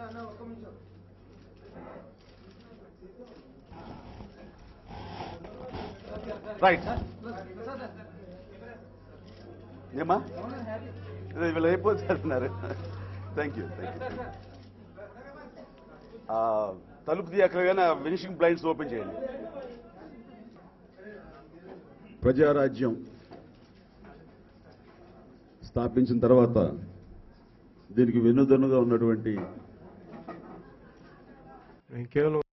right ఏమా అదే వీళ్ళు అయిపోతున్నారు థ్యాంక్ యూ థ్యాంక్ యూ తలుపు తీయక్కడగానే ఫినిషింగ్ బ్లైండ్స్ ఓపెన్ చేయండి ప్రజారాజ్యం స్థాపించిన తర్వాత దీనికి వెన్నుదన్నుగా ఉన్నటువంటి నేను కేవలం